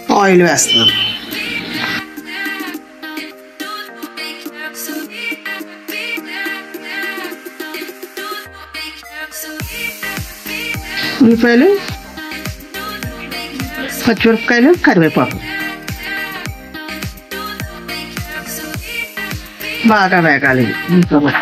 Oil వేస్తున్నాను ఉల్లిపాయలు పచ్చిమిరపకాయలు కరివేపాకు బాగా వేగాలి ఇవి. ఇంట్లో మరి.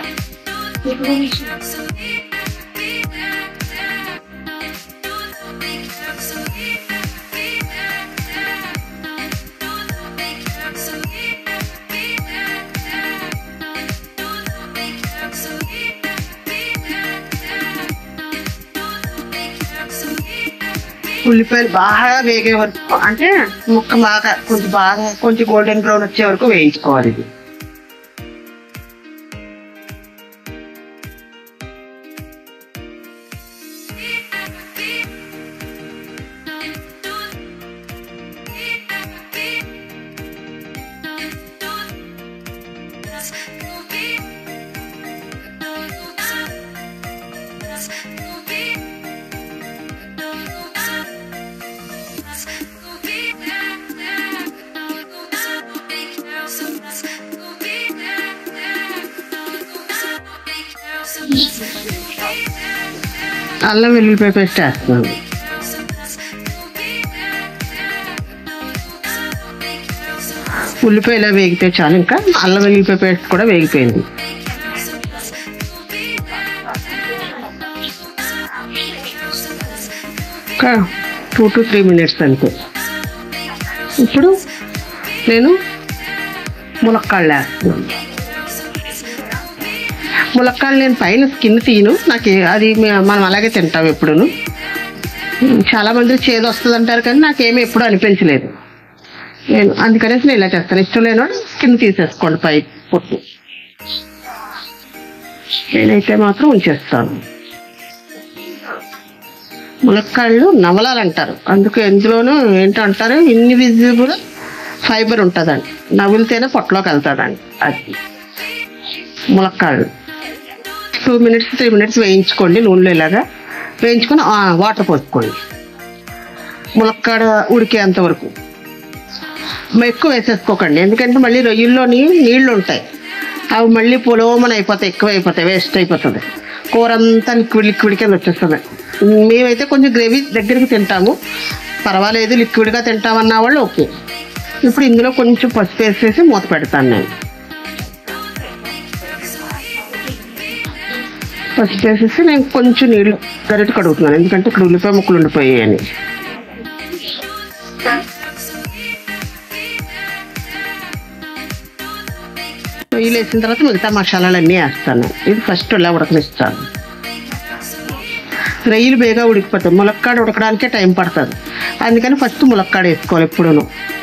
ఉల్లిపాయలు బాగా వేగే వరకు అంటే ముక్క బాగా కొంచెం బాగా కొంచెం గోల్డెన్ బ్రౌన్ వచ్చే వరకు వేయించుకోవాలి ఇది అల్లం వెల్లుల్లిపాయ పేస్ట్ వేస్తున్నాను ఉల్లిపాయ ఇలా వేగితే చాలు ఇంకా అల్లం వెల్లుల్లిపాయ పేస్ట్ కూడా వేగిపోయింది ఇంకా టూ టు త్రీ మినిట్స్ అంతే ఇప్పుడు నేను ములక్కాళ్ళు వేస్తున్నాను ములక్కాళ్ళు నేను పైన స్కిన్ తీయను నాకు ఏ- అది మే- మనం అలాగే తింటాం ఎప్పుడును చాలా మంది చేదు వస్తుంది అంటారు కానీ నాకేమీ ఎప్పుడు అనిపించలేదు నేను అందుకనేసి నేను ఇలా చేస్తాను ఇష్టం లేని స్కిన్ తీసేసుకోండి పై పొట్టు నేనైతే మాత్రం ఉంచేస్తాను ములక్కాళ్ళు నవలాలంటారు అందుకు ఎందులోనూ ఏంటంటారు ఇన్విజిబుల్ ఫైబర్ ఉంటుందండి నవ్వులితేనే పొట్టలోకి వెళ్తుందండి అది ములక్కాళ్ళు టూ మినిట్స్ త్రీ మినిట్స్ వేయించుకోండి నూనెలో ఇలాగా వేయించుకొని ఆ, వాటర్ పోసుకోండి ములక్కాడ ఉడికేంత వరకు మ- ఎక్కువ వేసేసుకోకండి ఎందుకంటే మళ్ళీ రొయ్యల్లోని నీళ్లు ఉంటాయి అవి మళ్ళీ పొలోమని అయిపోతాయి ఎక్కువ అయిపోతాయి వేస్ట్ అయిపోతుంది కూర అంతా లిక్విడ్ లిక్విడ్ కింద వచ్చేస్తుంది మేమైతే కొంచెం గ్రేవీ దగ్గరికి తింటాము పర్వాలేదు లిక్విడ్గా తింటామన్న వాళ్ళు ఓకే ఇప్పుడు ఇందులో కొంచెం పసుపు వేసేసి మూత పెడతాను నేను పసుపు వేసేసి నేను కొంచెం నీళ్ళు గరిట కడుగుతున్నాను ఎందుకంటే ఇక్కడ ఉల్లిపాయ ముక్కలు ఉండిపోయాయని రొయ్యలు వేసిన తర్వాత మిగతా మసాలాలన్నీ వేస్తాను ఇది ఫస్ట్ ఇలా ఉడకనిస్తాను రొయ్యలు బేగా ఉడికిపోతాయి ములక్కాడ ఉడకడానికే టైం పడుతుంది అందుకని ఫస్ట్ ములక్కాడ వేసుకోవాలి ఎప్పుడూను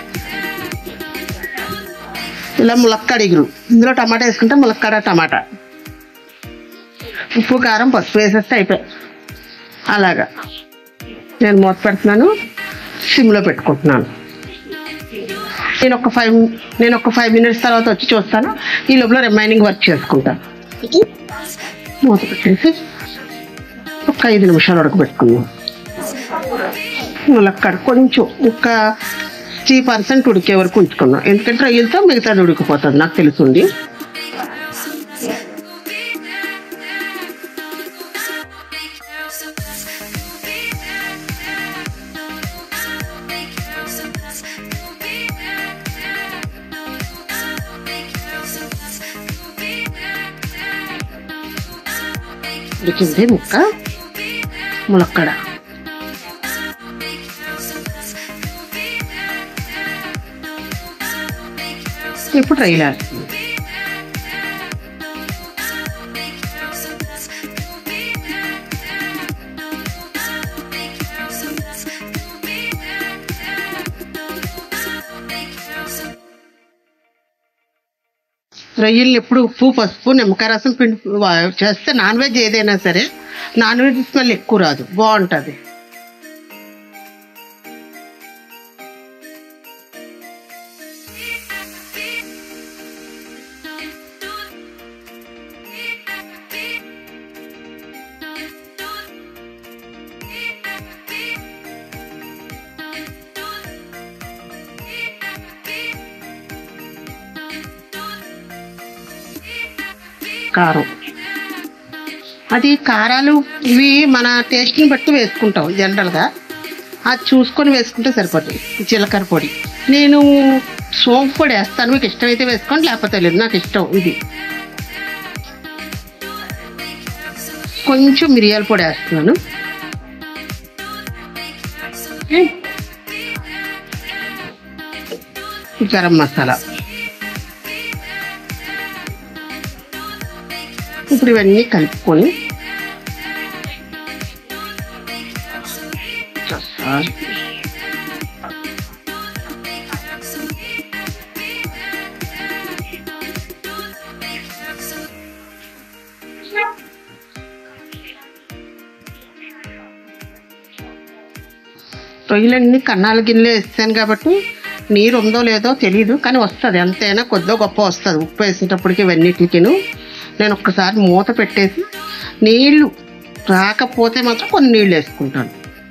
ఇలా ములక్కాడ ఎగురు ఇందులో టమాటా వేసుకుంటే ములక్కాడ టమాటా ఉప్పు కారం పసుపు వేసేస్తే అయిపోయి అలాగా నేను మూత పెడుతున్నాను సిమ్లో పెట్టుకుంటున్నాను నేను ఒక ఫైవ్ నేను ఒక ఫైవ్ మినిట్స్ తర్వాత వచ్చి చూస్తాను ఈ లోపల రిమైనింగ్ వర్క్ చేసుకుంటాను మూత పెట్టేసి ఒక ఐదు నిమిషాలు ఉడకబెట్టుకుందాం ములక్కడ కొంచెం ఒక త్రీ పర్సెంట్ ఉడికే వరకు ఉంచుకున్నాం ఎందుకంటే రొయ్యలతో మిగతాది ఉడికిపోతుంది నాకు తెలుసుంది ఉడికింది ముక్క ములక్కడ ఇప్పుడు రైలు వేస్తుంది రొయ్యలు ఎప్పుడు ఉప్పు పసుపు నిమ్మకాయ రసం పిండి వా- చేస్తే నాన్ వెజ్ ఏదైనా సరే నాన్ వెజ్ స్మెల్ ఎక్కువ రాదు బాగుంటుంది కారం అది కారాలు ఇవి మన టేస్ట్ని బట్టి వేసుకుంటాం జనరల్గా అది చూసుకొని వేసుకుంటే సరిపోతుంది జీలకర్ర పొడి నేను సోంపు పొడి వేస్తాను మీకు ఇష్టమైతే వేసుకోండి లేకపోతే లేదు నాకు ఇష్టం ఇది కొంచెం మిరియాల పొడి వేస్తున్నాను గరం మసాలా ఇప్పుడు ఇవన్నీ కలుపుకొని ఒకసారి రొయ్యలన్నీ కన్నాల గిన్నెలో వేస్తాను కాబట్టి నీరు ఉందో లేదో తెలియదు కానీ వస్తుంది ఎంతైనా కొద్దిగా గొప్ప వస్తుంది ఉప్పు వేసేటప్పటికి ఇవన్నిటికిను నేను ఒక్కసారి మూత పెట్టేసి నీళ్లు రాకపోతే మాత్రం కొన్ని నీళ్ళు వేసుకుంటాను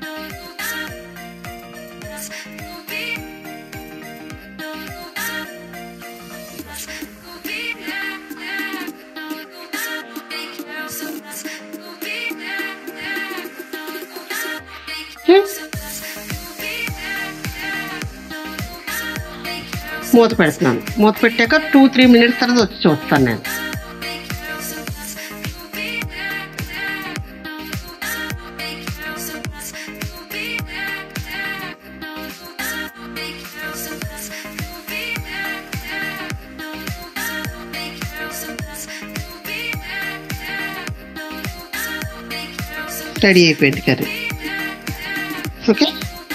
మూత పెడుతున్నాను మూత పెట్టాక టూ త్రీ మినిట్స్ తర్వాత వచ్చి చూస్తాను నేను రెడీ అయిపోయింది కర్రీ ఓకే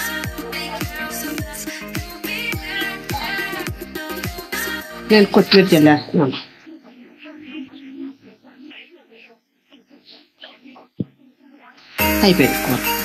నేను కొత్తిమీర చల్లేస్తున్నాను అయిపోయింది కూర